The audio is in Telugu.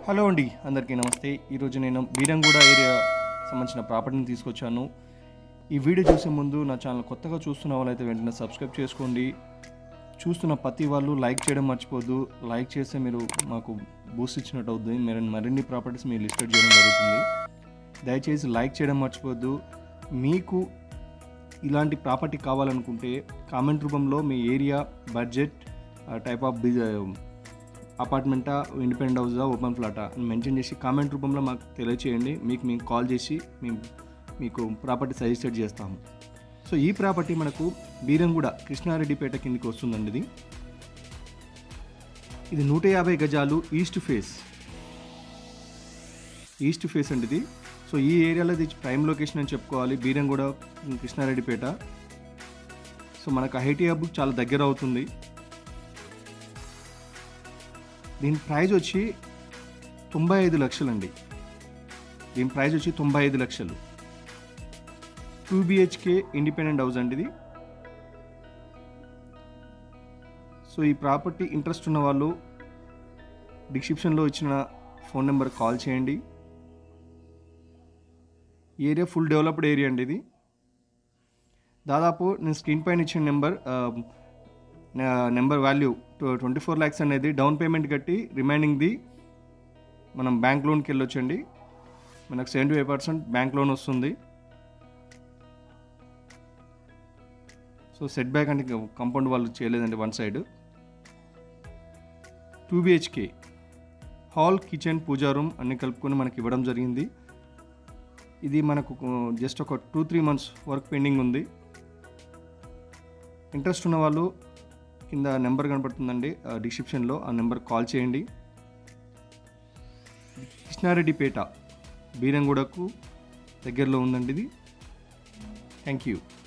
హలో అండి అందరికీ నమస్తే ఈరోజు నేను బీరంగూడ ఏరియా సంబంధించిన ప్రాపర్టీని తీసుకొచ్చాను ఈ వీడియో చూసే ముందు నా ఛానల్ కొత్తగా చూస్తున్న వాళ్ళైతే వెంటనే సబ్స్క్రైబ్ చేసుకోండి చూస్తున్న ప్రతి వాళ్ళు లైక్ చేయడం మర్చిపోద్దు లైక్ చేస్తే మీరు మాకు బూస్ట్ ఇచ్చినట్టు అవుతుంది మీరు మరిన్ని ప్రాపర్టీస్ మీరు లిస్టెడ్ చేయడం జరుగుతుంది దయచేసి లైక్ చేయడం మర్చిపోద్దు మీకు ఇలాంటి ప్రాపర్టీ కావాలనుకుంటే కామెంట్ రూపంలో మీ area budget type of biz అపార్ట్మెంటా ఇండిపెండెంట్ హౌసా ఓపెన్ ఫ్లాటా అని మెన్షన్ చేసి కామెంట్ రూపంలో మాకు తెలియచేయండి మీకు మేము కాల్ చేసి మేము మీకు ప్రాపర్టీ సజెస్టెడ్ చేస్తాము సో ఈ ప్రాపర్టీ మనకు బీరంగూడ కృష్ణారెడ్డిపేట కిందికి వస్తుందండి ఇది ఇది నూట యాభై గజాలు ఈస్ట్ ఫేస్ ఈస్ట్ ఫేస్ అండి ఇది సో ఈ ఏరియాలో ఇది ప్రైమ్ లొకేషన్ అని చెప్పుకోవాలి బీరంగూడ కృష్ణారెడ్డిపేట సో మనకు ఐటీ హబ్ చాలా దగ్గర అవుతుంది దీని ప్రైజ్ వచ్చి తొంభై ఐదు లక్షలండి దీని ప్రైజ్ వచ్చి తొంభై ఐదు లక్షలు టూ బిహెచ్కే ఇండిపెండెంట్ హౌస్ అండి ఇది సో ఈ ప్రాపర్టీ ఇంట్రెస్ట్ ఉన్న వాళ్ళు డిస్క్రిప్షన్లో ఇచ్చిన ఫోన్ నెంబర్ కాల్ చేయండి ఈ ఏరియా ఫుల్ డెవలప్డ్ ఏరియా అండి ఇది దాదాపు నేను స్క్రీన్ పైన ఇచ్చిన number number value twenty four lakhs అనేది డౌన్ పేమెంట్ కట్టి రిమైనింగ్ది మనం బ్యాంక్ లోన్కి వెళ్ళొచ్చండి మనకు seventy five percent bank loan వస్తుంది సో సెట్ బ్యాక్ అంటే కంపౌండ్ వాళ్ళు చేయలేదండి one side two BHK hall kitchen puja room అన్ని కలుపుకొని మనకి ఇవ్వడం జరిగింది ఇది మనకు జస్ట్ ఒక two three months work pending ఉంది ఇంట్రెస్ట్ ఉన్న వాళ్ళు కింద నెంబర్ కనపడుతుందండి డిస్క్రిప్షన్లో ఆ నెంబర్ కాల్ చేయండి కృష్ణారెడ్డిపేట బీరంగూడకు దగ్గరలో ఉందండి ఇది థ్యాంక్ యూ